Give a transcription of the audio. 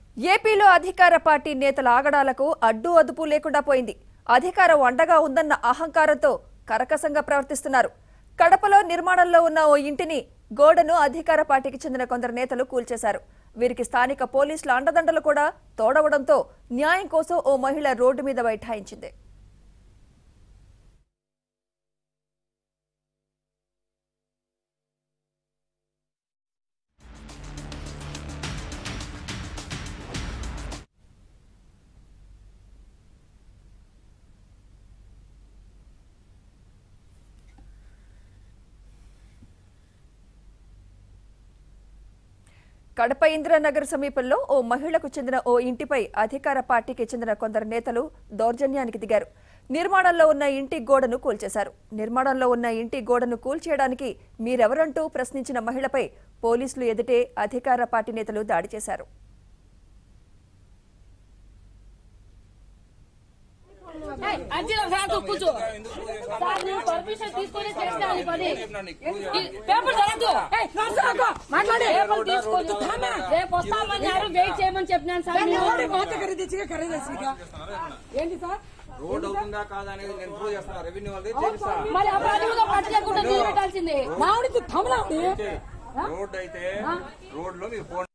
ఏపీలో అధికార పార్టీ నేతల ఆగడాలకు అడ్డు అదుపు లేకుండా పోయింది అధికారం అండగా ఉందన్న అహంకారంతో కరకసంగా ప్రవర్తిస్తున్నారు కడపలో నిర్మాణంలో ఉన్న ఓ ఇంటిని గోడను అధికార పార్టీకి చెందిన కొందరు నేతలు కూల్చేశారు వీరికి స్థానిక పోలీసుల అండదండలు కూడా తోడవడంతో న్యాయం కోసం ఓ మహిళ రోడ్డు మీద బైఠాయించింది కడప ఇందిరానగర్ సమీపంలో ఓ మహిళకు చెందిన ఓ ఇంటిపై అధికార పార్టీకి చెందిన కొందరు నేతలు దౌర్జన్యానికి దిగారు నిర్మాణంలో ఉన్న ఇంటి గోడను కూల్చేశారు నిర్మాణంలో ఉన్న ఇంటి గోడను కూల్చేయడానికి మీరెవరంటూ ప్రశ్నించిన మహిళపై పోలీసులు ఎదుటే అధికార పార్టీ నేతలు దాడి చేశారు అంజీలో ఫ్యాన్ కూర్చో సార్ నేను పర్మిషన్ తీసుకొని చేస్తాను ఈ పని ఈ పేపర్ చదవద్దు ఏయ్, నడుచుకోకు. మాట్లాడు. పేపర్ తీసుకొని రేపు వస్తామన్నారు వెయిట్ చేయమని చెప్పినాను సార్ నేను. మాత ఖరీదించగా ఖరీదేసిగా ఏంటి సార్ రోడ్ అవుతుందా కాదా అనేది నేను ప్రూవ్ చేస్తాను రెవెన్యూ వాళ్ళది చేపిస్తా మరి అపరాధంగా పట్టలేకుండా తీరు పెట్టాల్సింది మామిడి తమలావిడి రోడ్ అయితే రోడ్ లో మీరు ఫోన్